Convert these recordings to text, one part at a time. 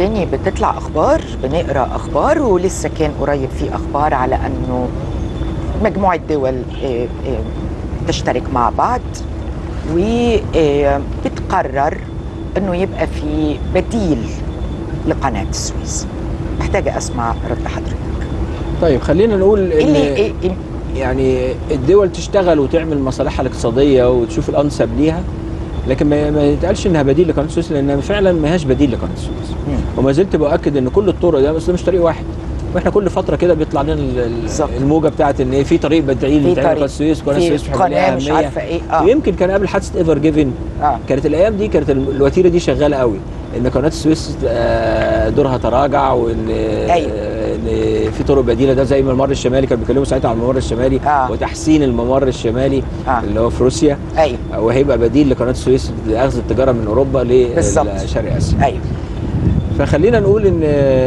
التاني بتطلع اخبار بنقرا اخبار ولسه كان قريب في اخبار على انه مجموعه دول آه، آه، تشترك مع بعض وبتقرر انه يبقى في بديل لقناه السويس محتاجه اسمع رد حضرتك طيب خلينا نقول إيه ان اللي إيه إيه يعني الدول تشتغل وتعمل مصالحها الاقتصاديه وتشوف الانسب ليها لكن ما ما يتقالش انها بديل لقناه السويس لانها فعلا ما هياش بديل لقناه السويس مم. وما زلت باكد ان كل الطرق ده بس ده مش طريق واحد واحنا كل فتره كده بيطلع لنا ال- ال- بالظبط. الموجه بتاعت ان في طريق بديل في بتاع قناه طريق السويس قناه في السويس بيبقى ليها قناه مش أهمية. عارفه ايه اه ويمكن كان قبل حادثه ايفر جيفن اه كانت الايام دي كانت ال- الوتيره دي شغاله قوي ان قناه السويس آه، دورها تراجع وان أيوة. آه، ان في طرق بديله ده زي ما الممر الشمالي كانوا بيتكلموا ساعتها عن الممر الشمالي آه. وتحسين الممر الشمالي آه. اللي هو في روسيا ايوه وهيبقى بديل لقناه السويس لاخذ التجاره من اوروبا بالظبط. لشرق اسيا ايوه فخلينا نقول ان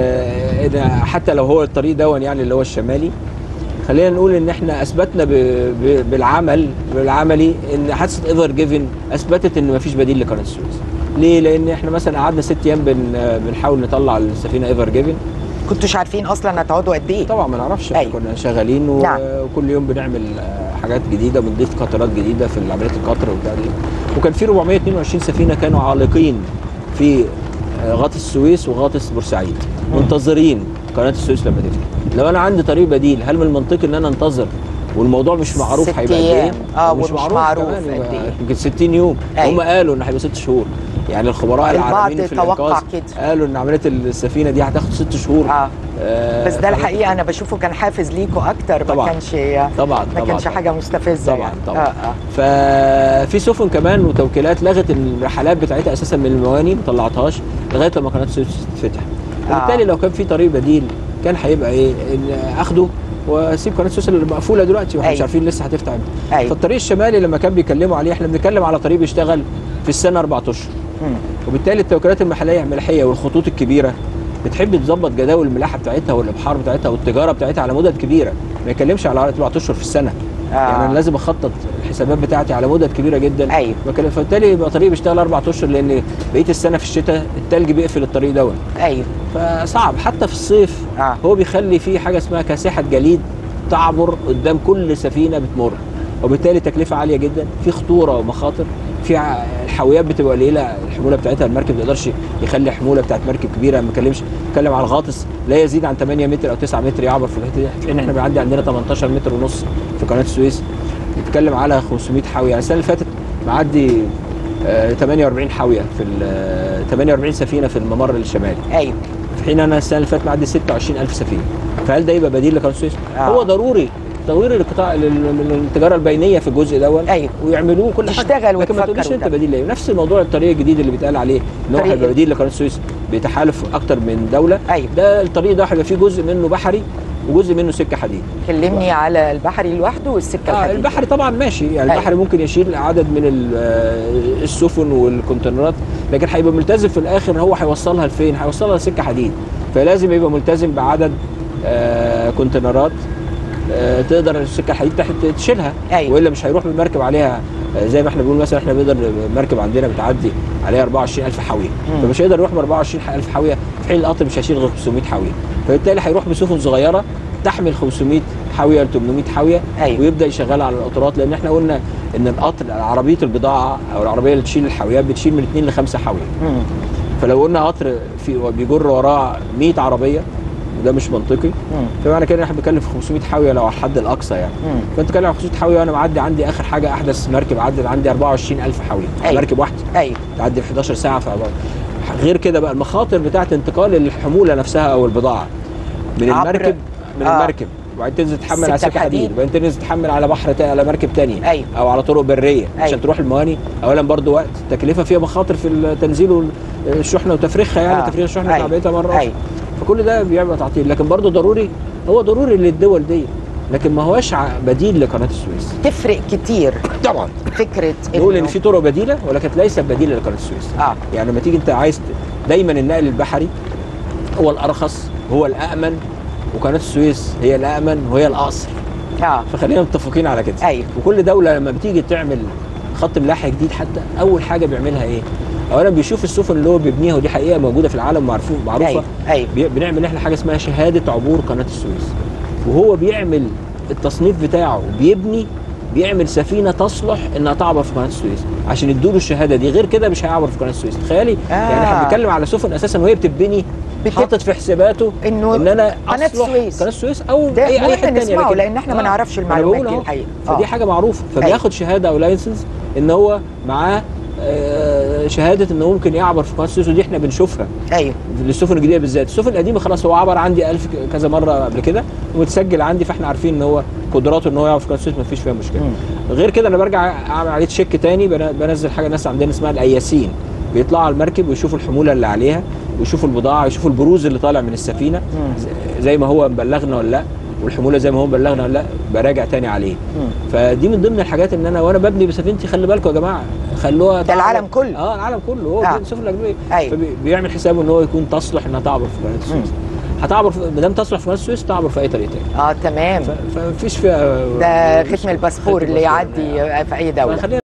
ان حتى لو هو الطريق دون يعني اللي هو الشمالي خلينا نقول ان احنا اثبتنا ب... ب... بالعمل بالعملي ان حادثه ايفر جيفن اثبتت ان مفيش بديل لقناه السويس ليه؟ لان احنا مثلا قعدنا ست ايام بن... بنحاول نطلع السفينه ايفر جيفن كنتوش عارفين اصلا هتقعدوا قد ايه طبعا ما نعرفش أيوة. احنا كنا شغالين و... نعم. وكل يوم بنعمل آه، حاجات جديده بنضيف قطارات جديده في عمليه القطر وبتاع دي وكان في 422 سفينه كانوا عالقين في آه، غاطس السويس وغاطس بورسعيد منتظرين قناه السويس لما تفتح لو انا عندي طريق بديل هل من المنطقي ان انا انتظر والموضوع مش معروف ست هيبقى قد ايه أيام. آه، ومش ومش معروف كمان، قد يبقى إيه. يمكن 60 يوم أيوة. هم قالوا ان هيبقى ست شهور يعني الخبراء البعض العالميين في توقع الانقاذ كده. قالوا ان عمليه السفينه دي هتاخد ست شهور اه آه، بس ده فأنا- الحقيقه انا بشوفه كان حافز ليكوا اكتر ما طبعاً. كانش طبعا ما طبعا كانش طبعاً. حاجه مستفزه طبعا يعني. طبعا اه اه ففي سفن كمان وتوكيلات لغت الرحلات بتاعتها اساسا من المواني ما طلعتهاش لغايه لما قناه السويس تتفتح وبالتالي آه. لو كان في طريق بديل كان هيبقى ايه إن اخده واسيب قناه السويس اللي مقفوله دلوقتي واحنا مش أيوة. عارفين لسه هتفتح امتى أيوة. فالطريق الشمالي لما كان بيتكلموا عليه احنا بنتكلم على طريق بيشتغل في السنه اربع اشهر مم. وبالتالي التوكيلات المحليه الملحيه والخطوط الكبيره بتحب تظبط جداول الملاحه بتاعتها والابحار بتاعتها والتجاره بتاعتها على مدد كبيره ما يتكلمش على اربع اشهر في السنه آه. يعني انا لازم اخطط الحسابات بتاعتي على مدد كبيره جدا أيوة. وكان- فبالتالي يبقى طريق بيشتغل اربع اشهر لان بقيه السنه في الشتاء التلج بيقفل الطريق دون ايوه فصعب حتى في الصيف آه. هو بيخلي في حاجه اسمها كاسحه جليد تعبر قدام كل سفينه بتمر وبالتالي تكلفه عاليه جدا في خطوره ومخاطر في ع- الحاويات بتبقى قليله الحموله بتاعتها المركب ما يقدرش يخلي حموله بتاعت مركب كبيره ما بتكلمش بتكلم على الغاطس لا يزيد عن 8 متر او 9 متر يعبر في الحته دي في حين احنا بيعدي عندنا 18 متر ونص في قناه السويس بتتكلم على 500 حاويه يعني السنه اللي فاتت معدي آه، 48 حاويه في ال- آه، 48 سفينه في الممر الشمالي ايوه في حين انا السنه اللي فاتت معدي 26000 سفينه فهل ده يبقى بديل لقناه السويس؟ آه. هو ضروري تطوير القطاع لل- من التجاره البينيه في الجزء دوت أيوة. ويعملوه كل حاجه تشتغل لكن ما وتفكر تقوليش انت وتعمل. بديل ليه نفس الموضوع الطريق الجديد اللي بيتقال عليه ان هو طريق هيبقى بديل لقناه السويس بتحالف اكتر من دوله أيوة. ده الطريق ده هيبقى فيه جزء منه بحري وجزء منه سكه حديد كلمني على البحري لوحده والسكه آه الحديد البحري طبعا ماشي يعني أيوة. البحري ممكن يشيل عدد من ال- آه، السفن والكونتينرات لكن هيبقى ملتزم في الاخر هو هيوصلها لفين هيوصلها لسكه حديد فلازم يبقى ملتزم بعدد آه كونتينرات آه تقدر السكه الحديد تحت تشيلها أيوة. والا مش هيروح بالمركب عليها آه، زي ما احنا بنقول مثلا احنا بنقدر المركب عندنا بتعدي عليها 24000 حاويه مم. فمش هيقدر يروح ب 24000 حاويه في حين القطر مش هيشيل غير 500 حاويه فبالتالي هيروح بسفن صغيره تحمل 500 حاويه ل 800 حاويه أيوة. ويبدا يشغلها على القطارات لان احنا قلنا ان القطر عربيه البضاعه او العربيه اللي تشيل الحاويات بتشيل من 2 ل 5 حاويه مم. فلو قلنا قطر في بيجر وراه 100 عربيه وده مش منطقي مم. فمعنى كده إن احنا بنتكلم في 500 حاويه لو على الحد الاقصى يعني مم. فانت بتتكلم عن 500 حاويه وانا معدي عندي اخر حاجه احدث مركب عدت عندي 24000 حاويه أيوة. مركب واحده ايوه تعدي في 11 ساعه في غير كده بقى المخاطر بتاعت انتقال الحموله نفسها او البضاعه من عبر- المركب من آه. المركب وبعدين تنزل تتحمل على السكة سكه حديد الحديد. وبعدين تنزل تتحمل على بحر تا- على مركب تانية أيوة. او على طرق بريه أيوة. عشان تروح المواني اولا برضو وقت تكلفه فيها مخاطر في التنزيل والشحنه وتفريغها يعني آه. تفريغ الشحنه أيوة. تعبئتها مره أيوة. فكل ده بيعمل تعطيل لكن برضو ضروري هو ضروري للدول دي لكن ما هوش ع- بديل لقناه السويس تفرق كتير طبعا فكره نقول ان إنه- في طرق بديله ولكن ليست بديله لقناه السويس اه يعني لما تيجي انت عايز ت- دايما النقل البحري هو الارخص هو الامن وقناه السويس هي الامن وهي الاقصر اه فخلينا متفقين على كده أيوة. وكل دوله لما بتيجي تعمل خط ملاحي جديد حتى اول حاجه بيعملها ايه اولا بيشوف السفن اللي هو بيبنيها ودي حقيقه موجوده في العالم معروفه معروفه ايوه ايوه بي- بنعمل احنا حاجه اسمها شهاده عبور قناه السويس وهو بيعمل التصنيف بتاعه بيبني بيعمل سفينه تصلح انها تعبر في قناه السويس عشان يدوله الشهاده دي غير كده مش هيعبر في قناه السويس تخيلي آه. يعني احنا بنتكلم على سفن اساسا وهي بتبني بتب- حاطط في حساباته انه ان انا قناة أصلح السويس. قناه السويس او ده اي اي مهم حته ثانيه نسمعه لكن- لان احنا ما آه، نعرفش أنا المعلومات بقول دي أهو. الحقيقه فدي آه. حاجه معروفه فبياخد شهاده او لايسنس ان هو معاه آه، شهاده انه ممكن يعبر في قناه السويس ودي احنا بنشوفها ايوه للسفن الجديده بالذات السفن القديمه خلاص هو عبر عندي ألف ك- كذا مره قبل كده ومتسجل عندي فاحنا عارفين ان هو قدراته ان هو يعرف في قناه السويس مفيش فيها مشكله مم. غير كده انا برجع اعمل عليه تشيك تاني بن- بنزل حاجه الناس عندنا اسمها الاياسين بيطلعوا على المركب ويشوفوا الحموله اللي عليها ويشوفوا البضاعه ويشوفوا البروز اللي طالع من السفينه مم. ز- زي ما هو مبلغنا ولا لا والحموله زي ما هو مبلغنا ولا لا براجع تاني عليه مم. فدي من ضمن الحاجات ان انا وانا ببني بسفينتي خلي بالكم يا جماعه خلوها ده تعبر- العالم كله. اه العالم كله هو آه. آه. السفن الاجنبيه أيوة. فبيعمل حسابه ان هو يكون تصلح انها تعبر في قناه السويس هتعبر في- ما دام تصلح في قناه السويس تعبر في اي طريق تاني اه تمام ف- فمفيش فيها ده مشكلة. ختم الباسبور ختم اللي الباسبور يعدي في اي دوله فخلينا